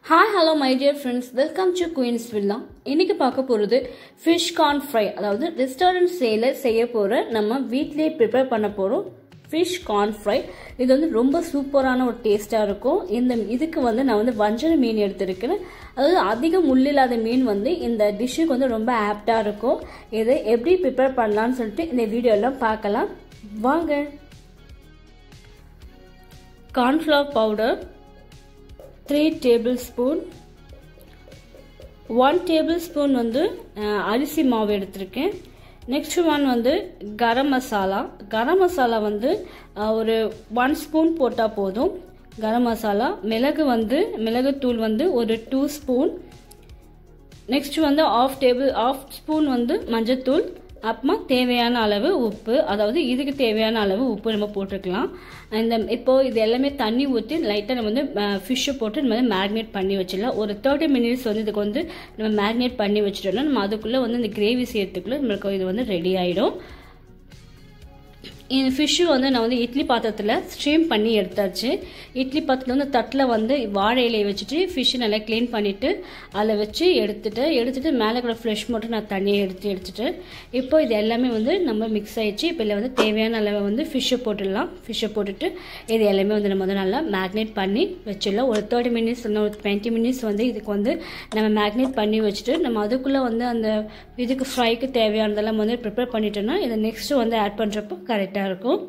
hi hello my dear friends welcome to Queens Villa இன்னைக்கு பார்க்க போகிறது ஃபிஷ் கார்ன் ஃப்ரை அதாவது ரெஸ்டாரண்ட் சேல செய்ய போகிற நம்ம வீட்லேயே ப்ரிப்பேர் பண்ண போகிறோம் ஃபிஷ் கார்ன் ஃப்ரை இது வந்து ரொம்ப சூப்பரான ஒரு டேஸ்ட்டாக இருக்கும் இந்த இதுக்கு வந்து நான் வந்து வஞ்சர மீன் எடுத்திருக்கேன் அதாவது அதிக முள்ளில்லாத மீன் வந்து இந்த டிஷ்ஷுக்கு வந்து ரொம்ப ஆப்டாக இருக்கும் இதை எப்படி ப்ரிப்பேர் பண்ணலாம்னு சொல்லிட்டு இந்த வீடியோலாம் பார்க்கலாம் வாங்க cornflour powder three table spoon one table spoon வந்து அஹ், அரிசி மாவு எடுத்திருக்கேன் நெக்ஸ்ட் ஒன் வந்து கரம் மசாலா கரம் மசாலா வந்து அஹ், ஒரு ஒன் ஸ்பூன் போட்டால் போதும் கரம் மசாலா மிளகு வந்து மிளகுத்தூள் வந்து ஒரு டூ ஸ்பூன் நெக்ஸ்ட் வந்து ஆஃப் டேபிள் ஆஃப் ஸ்பூன் வந்து மஞ்சத்தூள் அப்புறமா தேவையான அளவு உப்பு அதாவது இதுக்கு தேவையான அளவு உப்பு நம்ம போட்டுக்கலாம் இந்த இப்போ இது எல்லாமே தண்ணி ஊற்றி லைட்டாக நம்ம வந்து ஃபிஷ்ஷை போட்டு நம்ம வந்து மேரினேட் பண்ணி வச்சிடலாம் ஒரு தேர்ட்டி மினிட்ஸ் வந்து இதுக்கு வந்து நம்ம மேரினேட் பண்ணி வச்சிட்டோம்னா நம்ம அதுக்குள்ளே வந்து இந்த கிரேவி செய்யறதுக்குள்ளே நம்மளுக்கு இது வந்து ரெடி ஆகிடும் இந்த ஃபிஷ்ஷு வந்து நான் வந்து இட்லி பாத்திரத்தில் ஸ்ட்ரீம் பண்ணி எடுத்தாச்சு இட்லி பாத்திரத்தில் வந்து தட்டில் வந்து வாழை இலையை வச்சுட்டு ஃபிஷ்ஷு நல்லா க்ளீன் பண்ணிவிட்டு அதில் வச்சு எடுத்துட்டு எடுத்துட்டு மேலே கூட ஃப்ரெஷ் மட்டும் நான் தண்ணியை எடுத்து எடுத்துட்டு இப்போ இது எல்லாமே வந்து நம்ம மிக்ஸ் ஆயிடுச்சு இப்போ இதில் வந்து தேவையான அளவை வந்து ஃபிஷ்ஷை போட்டுடலாம் ஃபிஷ்ஷை போட்டுட்டு இது எல்லாமே வந்து நம்ம வந்து நல்லா மேக்னேட் பண்ணி வச்சிடலாம் ஒரு தேர்ட்டி மினிட்ஸ் இல்லை ஒரு டுவெண்ட்டி மினிட்ஸ் வந்து இதுக்கு வந்து நம்ம மேக்னேட் பண்ணி வச்சுட்டு நம்ம அதுக்குள்ளே வந்து அந்த இதுக்கு ஃப்ரைக்கு தேவையானதெல்லாம் வந்து ப்ரிப்பேர் பண்ணிட்டோம்னா இதை நெக்ஸ்ட்டு வந்து ஆட் பண்ணுறப்போ கரெக்டாக இருக்கும்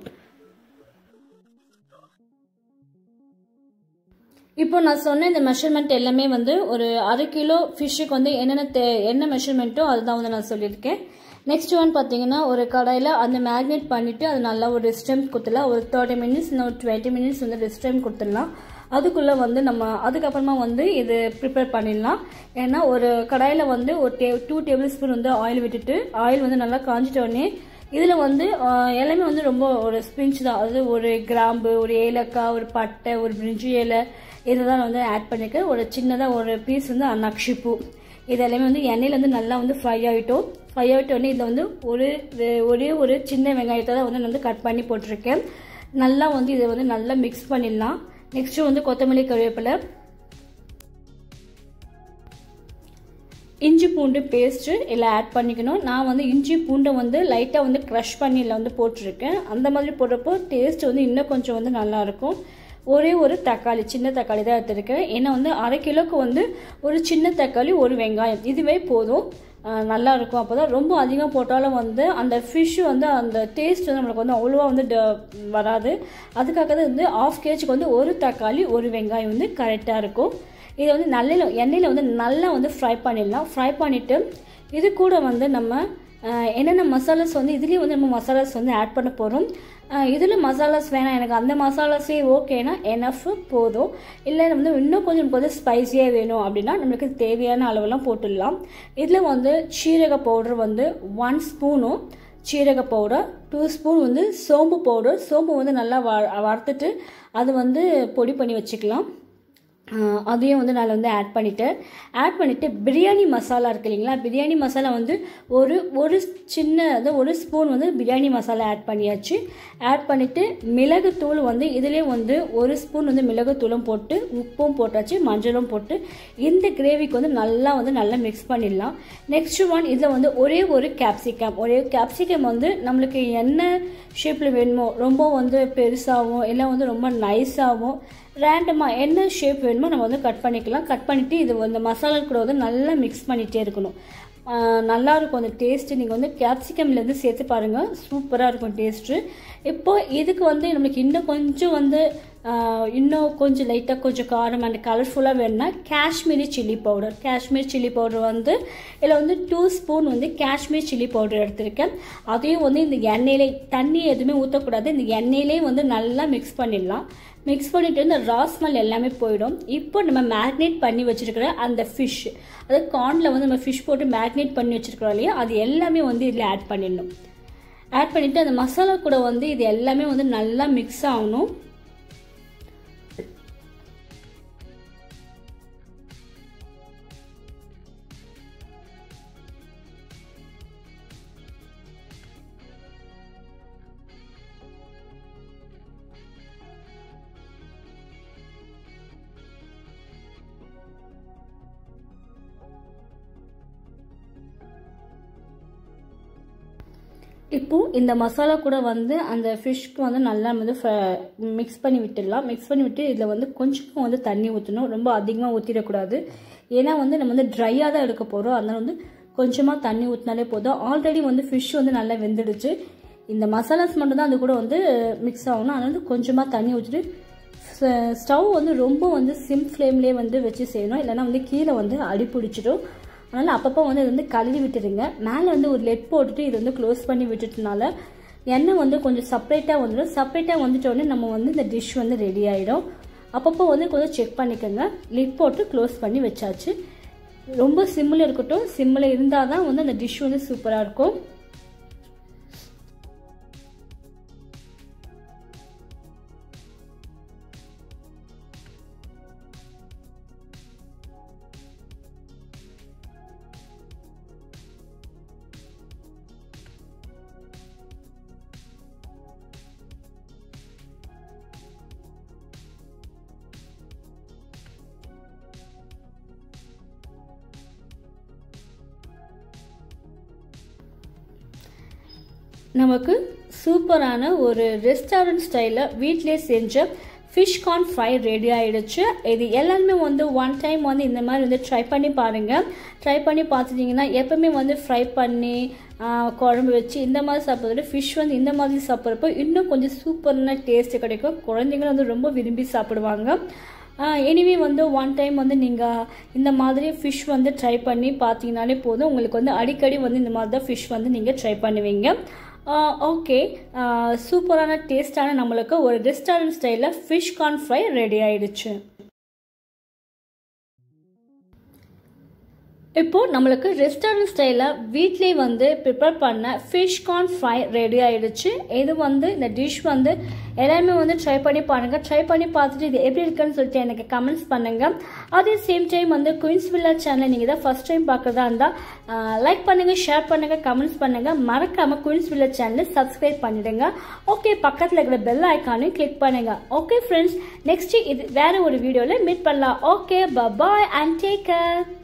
இப்போ நான் சொன்ன இந்த மெஷர்மெண்ட் எல்லாமே வந்து ஒரு அரை கிலோ ஃபிஷ்ஷுக்கு வந்து என்னென்ன தே என்ன மெஷர்மெண்ட்டோ அதுதான் வந்து நான் சொல்லியிருக்கேன் நெக்ஸ்ட் ஒன் பார்த்தீங்கன்னா ஒரு கடாயில் அந்த மேக்னேட் பண்ணிவிட்டு அது நல்லா ஒரு ரெஸ்ட் டைம் கொடுத்துடலாம் ஒரு தேர்ட்டி மினிட்ஸ் இல்லை ஒரு டுவெண்ட்டி மினிட்ஸ் வந்து ரெஸ்ட் டைம் கொடுத்துடலாம் அதுக்குள்ளே வந்து நம்ம அதுக்கப்புறமா வந்து இது ப்ரிப்பேர் பண்ணிடலாம் ஏன்னா ஒரு கடாயில் வந்து ஒரு டே டூ டேபிள் ஸ்பூன் வந்து ஆயில் விட்டுட்டு ஆயில் வந்து நல்லா காஞ்சிட்ட உடனே இதில் வந்து ஆஹ், எல்லாமே வந்து ரொம்ப ஒரு ஸ்பிஞ்ச் தான் அது ஒரு கிராம்பு ஒரு ஏலக்காய் ஒரு பட்டை ஒரு பிரிஞ்சி இலை இதெல்லாம் வந்து ஆட் பண்ணியிருக்கேன் ஒரு சின்னதாக ஒரு பீஸ் வந்து அன்னாக்ஷி பூ இது எல்லாமே வந்து எண்ணெயில் வந்து நல்லா வந்து ஃப்ரை ஆகிட்டோம் ஃப்ரை ஆகிட்ட உடனே இதில் வந்து ஒரு வெ- ஒரே ஒரு சின்ன வெங்காயத்தை தான் வந்து நான் வந்து கட் பண்ணி போட்டிருக்கேன் நல்லா வந்து இதை வந்து நல்லா மிக்ஸ் பண்ணிடலாம் நெக்ஸ்ட்டு வந்து கொத்தமல்லி கருவேப்பிலை இஞ்சி பூண்டு பேஸ்ட்டு இதில் ஆட் பண்ணிக்கணும் நான் வந்து இஞ்சி பூண்டை வந்து லைட்டாக வந்து க்ரஷ் பண்ணி இதில் வந்து போட்டிருக்கேன் அந்த மாதிரி போடுறப்போ டேஸ்ட் வந்து இன்னும் கொஞ்சம் வந்து நல்லாயிருக்கும் ஒரே ஒரு தக்காளி சின்ன தக்காளி தான் எடுத்திருக்கேன் ஏன்னா வந்து அரை கிலோக்கு வந்து ஒரு சின்ன தக்காளி ஒரு வெங்காயம் இதுவே போதும் ஆஹ் நல்லா இருக்கும் அப்போ தான் ரொம்ப அதிகம் போட்டாலும் வந்து அந்த ஃபிஷ் வந்து அந்த டேஸ்ட் வந்து நம்மளுக்கு வந்து அவ்வளோவா வந்து ட- வராது அதுக்காக தான் வந்து ஆஃப் கேஜிக்கு வந்து ஒரு தக்காளி ஒரு வெங்காயம் வந்து கரெக்டாக இருக்கும் இதை வந்து நல்ல எண்ணெயில் வந்து நல்லா வந்து ஃப்ரை பண்ணிடலாம் ஃப்ரை பண்ணிவிட்டு இது கூட வந்து நம்ம ஆஹ், என்னென்ன மசாலாஸ் வந்து இதுலேயும் வந்து நம்ம மசாலாஸ் வந்து ஆட் பண்ண போகிறோம் இதில் மசாலாஸ் வேணாம் எனக்கு அந்த மசாலாஸே ஓகேனா எனஃப் போதும் இல்லை வந்து இன்னும் கொஞ்சம் நமக்கு வந்து ஸ்பைஸியாக வேணும் அப்படின்னா நம்மளுக்கு தேவையான அளவெல்லாம் போட்டுடலாம் இதில் வந்து சீரக பவுடர் வந்து ஒன் ஸ்பூனும் சீரக பவுடர் டூ ஸ்பூன் வந்து சோம்பு பவுடர் சோம்பு வந்து நல்லா வ வறுத்துட்டு அது வந்து பொடி பண்ணி வச்சுக்கலாம் ஆஹ் அதையும் வந்து நான் வந்து ஆட் பண்ணிட்டேன் ஆட் பண்ணிவிட்டு பிரியாணி மசாலா இருக்கு இல்லைங்களா பிரியாணி மசாலா வந்து ஒரு ஒரு சின்ன அதாவது ஒரு ஸ்பூன் வந்து பிரியாணி மசாலா ஆட் பண்ணியாச்சு ஆட் பண்ணிவிட்டு மிளகுத்தூள் வந்து இதுலேயே வந்து ஒரு ஸ்பூன் வந்து மிளகுத்தூளும் போட்டு உப்பும் போட்டாச்சு மஞ்சளும் போட்டு இந்த கிரேவிக்கு வந்து நல்லா வந்து நல்லா மிக்ஸ் பண்ணிடலாம் நெக்ஸ்ட் ஒன் இதில் வந்து ஒரே ஒரு கேப்சிகம் ஒரே கேப்சிகம் வந்து நம்மளுக்கு என்ன ஷேப்பில் வேணுமோ ரொம்ப வந்து பெருசாகவும் இல்லை வந்து ரொம்ப நைஸாகவும் ரேண்டமாக என்ன ஷேப் வேணுமோ நம்ம வந்து கட் பண்ணிக்கலாம் கட் பண்ணிவிட்டு இது வந்து மசாலா கூட வந்து நல்லா மிக்ஸ் பண்ணிகிட்டே இருக்கணும் ஆஹ் நல்லா இருக்கும் அந்த டேஸ்ட்டு நீங்கள் வந்து கேப்சிகம்லேருந்து சேர்த்து பாருங்கள் சூப்பராக இருக்கும் டேஸ்ட்டு இப்போ இதுக்கு வந்து நம்மளுக்கு இன்னும் கொஞ்சம் வந்து ஆஹ் இன்னும் கொஞ்சம் லைட்டாக கொஞ்சம் காரம் அண்ட் கலர்ஃபுல்லாக வேணும்னா Kashmiri chilli powder Kashmir chilli powder வந்து இதில் வந்து டூ ஸ்பூன் வந்து காஷ்மீர் சில்லி பவுடர் எடுத்திருக்கேன் அதையும் வந்து இந்த எண்ணெயிலே தண்ணி எதுவுமே ஊற்றக்கூடாது இந்த எண்ணெயிலே வந்து நல்லா மிக்ஸ் பண்ணிடலாம் மிக்ஸ் பண்ணிட்டு இந்த ரா ஸ்மெல் எல்லாமே போயிடும் இப்போ நம்ம மேக்னேட் பண்ணி வச்சிருக்கிற அந்த ஃபிஷ் அதாவது கார்னில் வந்து நம்ம ஃபிஷ் போட்டு மேக்னேட் பண்ணி வச்சிருக்கிறோம் இல்லையா அது எல்லாமே வந்து இதில் ஆட் பண்ணிடணும் ஆட் பண்ணிவிட்டு அந்த மசாலா கூட வந்து இது எல்லாமே வந்து நல்லா மிக்ஸ் ஆகணும் இப்போது இந்த மசாலா கூட வந்து அந்த ஃபிஷ்க்கு வந்து நல்லா வந்து மிக்ஸ் பண்ணி விட்டுடலாம் மிக்ஸ் பண்ணி விட்டு இதில் வந்து கொஞ்சமாக வந்து தண்ணி ஊற்றணும் ரொம்ப அதிகமாக ஊற்றிடக்கூடாது ஏன்னா வந்து நம்ம வந்து ட்ரையாக தான் எடுக்க போகிறோம் அதனால் வந்து கொஞ்சமாக தண்ணி ஊற்றினாலே போதும் ஆல்ரெடி வந்து ஃபிஷ் வந்து நல்லா வெந்துடுச்சு இந்த மசாலாஸ் மட்டும் தான் அது கூட வந்து மிக்ஸ் ஆகணும் அதனால் வந்து கொஞ்சமாக தண்ணி ஊற்றிட்டு ஸ்டவ் வந்து ரொம்ப வந்து சிம் ஃப்ளேம்லேயே வந்து வச்சு செய்யணும் இல்லைன்னா வந்து கீழே வந்து அடி பிடிச்சிடும் அதனால் அப்பப்போ வந்து இது வந்து கழுவி விட்டுருங்க மேலே வந்து ஒரு லெட் போட்டுட்டு இது வந்து க்ளோஸ் பண்ணி விட்டுட்டனால எண்ணெய் வந்து கொஞ்சம் செப்பரேட்டாக வந்துடும் செப்பரேட்டாக வந்துட்டோடனே நம்ம வந்து இந்த டிஷ் வந்து ரெடி ஆகிடும் அப்பப்போ வந்து கொஞ்சம் செக் பண்ணிக்கோங்க லிட் போட்டு க்ளோஸ் பண்ணி வச்சாச்சு ரொம்ப சிம்மில் இருக்கட்டும் சிம்மில் இருந்தால் தான் வந்து அந்த டிஷ் வந்து சூப்பராக இருக்கும் நமக்கு சூப்பரான ஒரு ரெஸ்டாரண்ட் ஸ்டைலில் வீட்டிலே செஞ்ச ஃபிஷ் கார்ன் ஃப்ரை ரெடி ஆகிடுச்சு இது எல்லாருமே வந்து ஒன் டைம் வந்து இந்த மாதிரி வந்து ட்ரை பண்ணி பாருங்கள் ட்ரை பண்ணி பார்த்துட்டிங்கன்னா எப்பவுமே வந்து ஃப்ரை பண்ணி குழம்பு வச்சு இந்த மாதிரி சாப்பிட்றத ஃபிஷ் வந்து இந்த மாதிரி சாப்பிட்றப்போ இன்னும் கொஞ்சம் சூப்பரான டேஸ்ட்டு கிடைக்கும் குழந்தைங்களும் வந்து ரொம்ப விரும்பி சாப்பிடுவாங்க எனிவே வந்து ஒன் டைம் வந்து நீங்கள் இந்த மாதிரி ஃபிஷ் வந்து ட்ரை பண்ணி பார்த்தீங்கனாலே போதும் உங்களுக்கு வந்து அடிக்கடி வந்து இந்த மாதிரி தான் ஃபிஷ் வந்து நீங்கள் ட்ரை பண்ணுவீங்க ஓகே சூப்பரான டேஸ்டான நம்மளுக்கு ஒரு ரெஸ்டாரண்ட் ஸ்டைலில் ஃபிஷ் கார்ன் ஃப்ரை ரெடி ஆயிடுச்சு இப்போ நம்மளுக்கு ரெஸ்டாரண்ட் ஸ்டைலில் வீட்லேயே வந்து ப்ரிப்பேர் பண்ண ஃபிஷ் கார்ன் ஃப்ரை ரெடி ஆயிடுச்சு இது வந்து இந்த டிஷ் வந்து எல்லாருமே வந்து ட்ரை பண்ணி பாருங்கள் ட்ரை பண்ணி பார்த்துட்டு இது எப்படி இருக்குன்னு சொல்லிட்டு எனக்கு கமெண்ட்ஸ் பண்ணுங்கள் அதே சேம் டைம் வந்து குயின்ஸ் வில்லா சேனல் நீங்கள் தான் ஃபஸ்ட் டைம் பார்க்குறதா இருந்தால் லைக் பண்ணுங்கள் ஷேர் பண்ணுங்கள் கமெண்ட்ஸ் பண்ணுங்கள் மறக்காமல் குயின்ஸ் வில்லா சேனலை சப்ஸ்கிரைப் பண்ணிடுங்க ஓகே பக்கத்தில் இருக்கிற பெல் ஐக்கானையும் கிளிக் பண்ணுங்கள் ஓகே ஃப்ரெண்ட்ஸ் நெக்ஸ்ட் இது வேற ஒரு வீடியோவில் மீட் பண்ணலாம் okay bye and take care